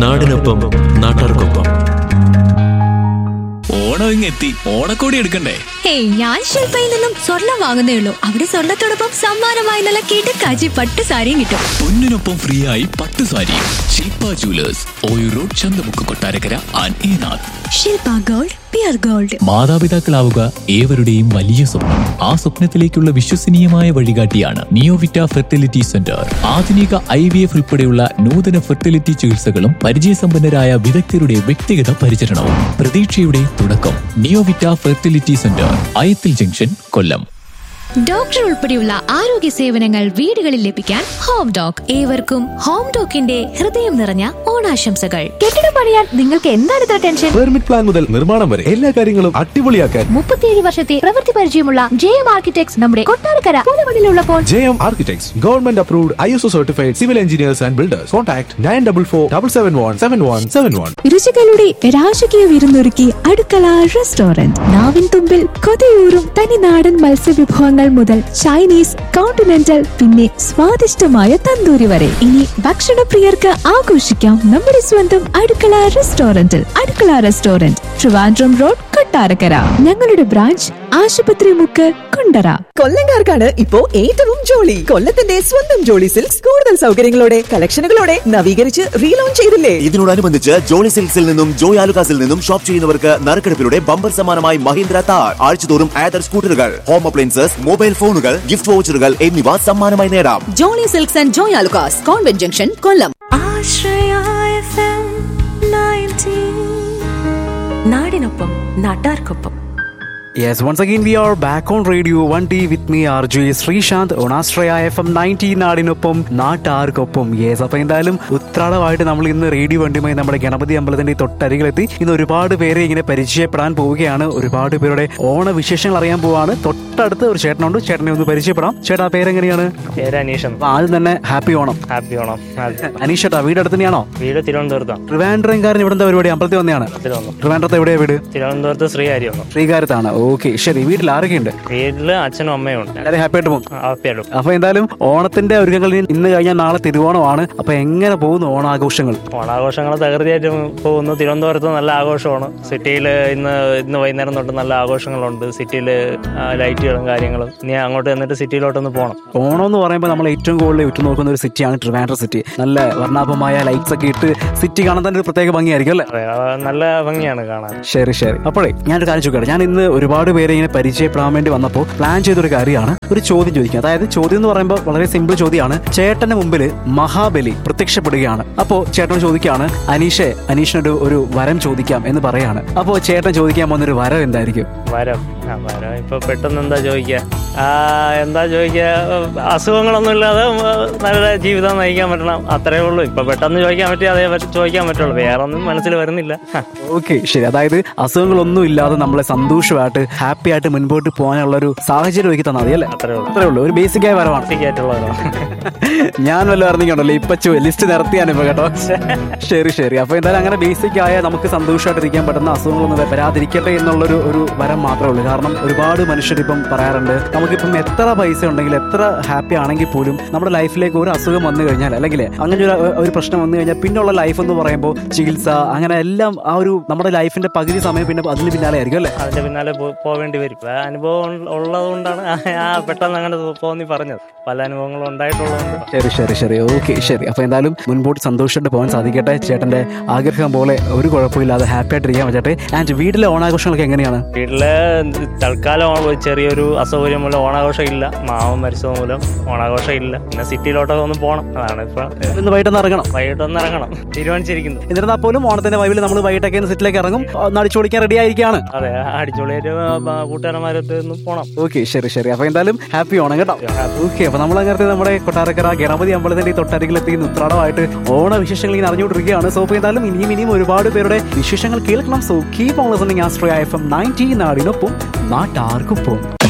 നാടിനൊപ്പം നാട്ടാർക്കൊപ്പം ഓണം ഇങ്ങെത്തി ഓണക്കോടി എടുക്കണ്ടേ ഹേയ് ഞാൻ ശില്പയിൽ നിന്നും സ്വർണം വാങ്ങുന്നേ ഉള്ളൂ അവിടെ സ്വർണത്തോടൊപ്പം സമ്മാനമായി നല്ല കിടക്കാച്ചി പട്ട് സാരിയും കിട്ടും പൊന്നിനൊപ്പം ഫ്രീ ആയി പട്ടു sari Shilpa jewellers Oyoor road Chanthamukku Kottarakkara and Enath Shilpa gold പിയർ ഗോൾഡ് മാതാപിതാക്കളാവുക ഏവരുടെയും വലിയ സ്വപ്നം ആ സ്വപ്നത്തിലേക്കുള്ള വിശ്വസനീയമായ വഴികാട്ടിയാണ് നിയോവിറ്റ ഫെർട്ടിലിറ്റി സെന്റർ ആധുനിക ഐ വി എഫ് ഉൾപ്പെടെയുള്ള നൂതന ഫെർട്ടിലിറ്റി ചികിത്സകളും പരിചയസമ്പന്നരായ വിദഗ്ധരുടെ വ്യക്തിഗത പരിചരണവും പ്രതീക്ഷയുടെ തുടക്കം Neovita fertility centre Ayathil junction Kollam doctor ഉൾപ്പെടെയുള്ള ആരോഗ്യ സേവനങ്ങൾ വീടുകളിൽ ലഭിക്കാൻ ഹോം ഡോക് ഏവർക്കും ഹോം ഡോക്കിന്റെ ഹൃദയം നിറഞ്ഞ ഓണാശംസകൾ കെട്ടിടം പണിയാൻ നിങ്ങൾക്ക് എന്താണ് ഇത്ര ടെൻഷൻ പെർമിറ്റ് പ്ലാൻ മുതൽ നിർമ്മാണം വരെ എല്ലാ കാര്യങ്ങളും അടിപൊളിയാക്കാൻ മുപ്പത്തിയേഴ് വർഷത്തെ പ്രവൃത്തി പരിചയമുള്ള ജെ എം ആർക്കിടെക്ട്സ് നമ്മുടെ കൊട്ടാരക്കര പുതുമണിലുള്ളപ്പോൾ J M architects government approved I S O certified civil engineers and builders contact nine double four double seven one seven one seven one രുചികളുടെ രാജകീയ വിരുന്നൊരുക്കി അടുക്കള റെസ്റ്റോറന്റ് നാവിൻ തുമ്പിൽ കൊതിയൂറും തനിനാടൻ മത്സ്യവിഭവങ്ങൾ മുതൽ ചൈനീസ് കോണ്ടിനെന്റൽ പിന്നെ സ്വാദിഷ്ടമായ തന്തൂരി വരെ ഇനി ഭക്ഷണപ്രിയർക്ക് ആഘോഷിക്കാം നമ്മുടെ സ്വന്തം അടുക്കള റെസ്റ്റോറന്റിൽ അടുക്കള റെസ്റ്റോറന്റ് ട്രിവാൻഡ്രം റോഡ് കൊട്ടാരക്കര ഞങ്ങളുടെ ബ്രാഞ്ച് ആശുപത്രി മുക്ക് കുണ്ടറ കൊല്ലങ്കാർക്കാണ് ഇപ്പോ ഏറ്റവും ജോളി കൊല്ലത്തിന്റെ സ്വന്തം ജോളി സിൽക്സ് കൂടുതൽ സൗകര്യങ്ങളോടെ കളക്ഷനുകളോടെ നവീകരിച്ച് റീലോഞ്ച് ചെയ്തില്ലേ ഇതിനോടനുബന്ധിച്ച് ജോളി സിൽക്സിൽ നിന്നും ജോയ് ആലുകാസിൽ നിന്നും ഷോപ്പ് ചെയ്യുന്നവർക്ക് നറുക്കെടുപ്പിലൂടെ ബമ്പർ സമ്മാനമായി മഹീന്ദ്ര താർ ആഴ്ചതോറും ആദർ സ്കൂട്ടറുകൾ ഹോം അപ്ലയൻസസ് മൊബൈൽ ഫോണുകൾ ഗിഫ്റ്റ് വൗച്ചറുകൾ എന്നിവ സമ്മാനമായി നേടാം Jolly silks and Joy Alukkas convent junction Kollam നാടിനൊപ്പം നാട്ടാർക്കൊപ്പം Yes, once again we are back on radio 1D with me RJ Sreesanth ഓണാശ്രയ എഫ് എം നയൻറ്റി നാടിനൊപ്പം നാട്ടാർക്കൊപ്പം യെസ് അപ്പൊ എന്തായാലും ഉത്രാടമായിട്ട് നമ്മൾ ഇന്ന് റേഡിയോ വണ്ടിയുമായി നമ്മുടെ ഗണപതി അമ്പലത്തിന്റെ തൊട്ടരികിലെത്തി ഇന്ന് ഒരുപാട് പേരെ ഇങ്ങനെ പരിചയപ്പെടാൻ പോവുകയാണ് ഒരുപാട് പേരുടെ ഓണ വിശേഷങ്ങൾ അറിയാൻ പോവാണ് തൊട്ടടുത്ത് ഒരു ചേട്ടനുണ്ട് ചേട്ടനെ ഒന്ന് പരിചയപ്പെടാം ചേട്ടാ പേരെങ്ങനെയാണ് പേര് അനീഷൻ അപ്പൊ ആദ്യം തന്നെ ഹാപ്പി ഓണം ഹാപ്പി ഓണം അതെ. അനീഷ് ചേട്ടാ വീട് അടുത്ത് തന്നെയാണോ വീട് തിരുവനന്തപുരത്താണ് ട്രിവാൻഡ്രംകാരൻ ഇവിടെ എന്താ പരിപാടി അമ്പലത്തിൽ വന്നെയാണ് തിരുവനന്തപുരം ട്രിവാൻഡ്രത്ത് എവിടെയാ വീട് തിരുവനന്തപുരത്ത് ശ്രീഹരി വന്നു ശ്രീകാര്യത്താണ് ഓക്കെ ശരി വീട്ടിൽ ആരൊക്കെയുണ്ട് വീട്ടില് അച്ഛനും അമ്മയും ഉണ്ട് എല്ലാവരും ഹാപ്പി ആയിട്ട് പോകും ഹാപ്പിയായിട്ടും അപ്പൊ എന്തായാലും ഓണത്തിന്റെ ഒരുക്കങ്ങൾ ഇനി ഇന്ന് കഴിഞ്ഞാൽ നാളെ തിരുവോണമാണ് അപ്പൊ എങ്ങനെ പോകുന്നു ഓണാഘോഷങ്ങൾ ഓണാഘോഷങ്ങൾ തകൃതിയായിട്ട് പോകുന്നു തിരുവനന്തപുരത്ത് നല്ല ആഘോഷമാണ് സിറ്റിയിൽ ഇന്ന് ഇന്ന് വൈകുന്നേരം തൊട്ട് നല്ല ആഘോഷങ്ങളുണ്ട് സിറ്റിയിൽ ലൈറ്റുകളും കാര്യങ്ങളും ഇനി അങ്ങോട്ട് എന്നിട്ട് സിറ്റിയിലോട്ടൊന്ന് പോകണം ഓണം എന്ന് പറയുമ്പോൾ നമ്മൾ ഏറ്റവും കൂടുതൽ ഉറ്റുനോക്കുന്ന ഒരു സിറ്റിയാണ് ട്രിവാൻഡ്രം സിറ്റി നല്ല വർണ്ണാഭമായ ലൈറ്റ്സ് ഒക്കെ ഇട്ട് സിറ്റി കാണാൻ തന്നെ ഒരു പ്രത്യേക ഭംഗിയായിരിക്കും അല്ലേ അതെ അത് നല്ല ഭംഗിയാണ് കാണാൻ ശരി ശരി അപ്പോഴേ ഞാനൊരു കാര്യം ചോദിക്കട്ടെ ഞാൻ ഇന്ന് ഒരുപാട് പേരെ ഇങ്ങനെ പരിചയപ്പെടാൻ വേണ്ടി വന്നപ്പോൾ പ്ലാൻ ചെയ്തൊരു കാര്യമാണ് ഒരു ചോദ്യം ചോദിക്കുക അതായത് ചോദ്യം എന്ന് പറയുമ്പോൾ വളരെ സിമ്പിൾ ചോദ്യമാണ് ചേട്ടന്റെ മുമ്പിൽ മഹാബലി പ്രത്യക്ഷപ്പെടുകയാണ് അപ്പോ ചേട്ടൻ ചോദിക്കുകയാണ് അനീഷെ അനീഷിനൊരു ഒരു വരം ചോദിക്കാം എന്ന് പറയാണ് അപ്പോ ചേട്ടൻ ചോദിക്കാൻ പോകുന്നൊരു വരം എന്തായിരിക്കും വരം ആ വരം ഇപ്പൊ പെട്ടെന്ന് എന്താ ചോദിക്കുക ആ എന്താ ചോദിക്കുക അസുഖങ്ങളൊന്നും ഇല്ലാതെ നല്ല ജീവിതം നയിക്കാൻ പറ്റണം അത്രേ ഉള്ളൂ ഇപ്പൊ പെട്ടെന്ന് ചോദിക്കാൻ പറ്റി അതേ പറ്റി ചോദിക്കാൻ പറ്റുള്ളൂ വേറെ ഒന്നും മനസ്സിൽ വരുന്നില്ല ഓക്കെ ശരി അതായത് അസുഖങ്ങളൊന്നും ഇല്ലാതെ നമ്മളെ സന്തോഷമായിട്ട് ഹാപ്പി ആയിട്ട് മുൻപോട്ട് പോകാനുള്ള ഒരു സാഹചര്യം ഒരുക്കി തന്നാൽ മതി അല്ലേ അത്രേ ഉള്ളൂ അത്രേ ഉള്ളൂ ഒരു ബേസിക് ആയ വരവാണ് ഞാൻ വല്ല പറഞ്ഞിട്ടുണ്ടല്ലോ ഇപ്പൊ ലിസ്റ്റ് നിരത്തിയാണ് ഇപ്പൊ കേട്ടോ ശരി ശരി അപ്പൊ എന്തായാലും അങ്ങനെ ബേസിക് ആയ നമുക്ക് സന്തോഷമായിട്ടിരിക്കാൻ പറ്റുന്ന അസുഖങ്ങളൊന്നും വരാതിരിക്കട്ടെ എന്നുള്ളൊരു ഒരു വരം മാത്രമേ ഉള്ളൂ കാരണം ഒരുപാട് മനുഷ്യർ ഇപ്പം പറയാറുണ്ട് നമുക്കിപ്പം എത്ര പൈസ ഉണ്ടെങ്കിൽ എത്ര ഹാപ്പി ആണെങ്കിൽ പോലും നമ്മുടെ ലൈഫിലേക്ക് ഒരു അസുഖം വന്നു കഴിഞ്ഞാൽ അല്ലെങ്കിൽ അങ്ങനെ ഒരു ഒരു പ്രശ്നം വന്നു കഴിഞ്ഞാൽ പിന്നുള്ള ലൈഫ് എന്ന് പറയുമ്പോൾ ചികിത്സ അങ്ങനെ എല്ലാം ആ ഒരു നമ്മുടെ ലൈഫിന്റെ പകുതി സമയം പിന്നെ അതിന് പിന്നാലെ ആയിരിക്കും അല്ലേ അതിന്റെ പിന്നാലെ പോ- പോവേണ്ടി വരും ആ അനുഭവം ഉള്ളത് കൊണ്ടാണ് ആ പെട്ടെന്ന് അങ്ങനെ തോന്നി പറഞ്ഞത് പല അനുഭവങ്ങളും ഉണ്ടായിട്ടുള്ളതുകൊണ്ട് ശരി ശരി ശരി ഓക്കെ ശരി അപ്പൊ എന്തായാലും മുൻപോട്ട് സന്തോഷമായിട്ട് പോകാൻ സാധിക്കട്ടെ ചേട്ടന്റെ ആഗ്രഹം പോലെ ഒരു കുഴപ്പമില്ലാതെ ഹാപ്പി ആയിട്ടിരിക്കാൻ പറ്റട്ടെ ആൻഡ് വീട്ടിലെ ഓണാഘോഷങ്ങളൊക്കെ എങ്ങനെയാണ് വീട്ടില് തൽക്കാലം ഓ- ചെറിയൊരു അസൗകര്യം മൂലം ഓണാഘോഷം ഇല്ല മാവൻ മരിച്ചത് മൂലം ഓണാഘോഷം ഇല്ല പിന്നെ സിറ്റിയിലോട്ടൊക്കെ ഒന്ന് പോകണം അതാണ് ഇപ്പൊ ഇന്ന് വൈകിട്ടൊന്ന് ഇറങ്ങണം വൈകിട്ടൊന്ന് ഇറങ്ങണം തീരുമാനിച്ചിരിക്കുന്നു എന്നിരുന്നാൽ പോലും ഓണത്തിന്റെ വൈബിൽ നമ്മൾ വൈകിട്ടൊക്കെ സെറ്റിലേക്ക് ഇറങ്ങും ഒന്ന് അടിച്ചു പൊളിക്കാൻ റെഡി ആയിരിക്കുകയാണ് അതെ അടിച്ചുപൊളിയായിട്ട് കൂട്ടുകാരന്മാരൊക്കെ ഒന്ന് പോണം ഓക്കെ ശരി ശരി അപ്പൊ എന്തായാലും ഹാപ്പി ഓണം കേട്ടോ ഓക്കെ അപ്പൊ നമ്മൾ അങ്ങനത്തെ നമ്മുടെ കൊട്ടാരക്കര ഗണപതി അമ്പലത്തിന്റെ ഈ തൊട്ടരികിലെത്തി തൊട്ടടവായിട്ട് ഓണ വിശേഷങ്ങൾ ഇങ്ങനെ അറിഞ്ഞുകൊണ്ടിരിക്കുകയാണ് സോ അപ്പൊ എന്തായാലും ഇനിയും ഇനിയും ഒരുപാട് പേരുടെ വിശേഷങ്ങൾ കേൾക്കണം so keep on listening Astro F M ninety നാടിനൊപ്പം നാട്ടാർക്കൊപ്പം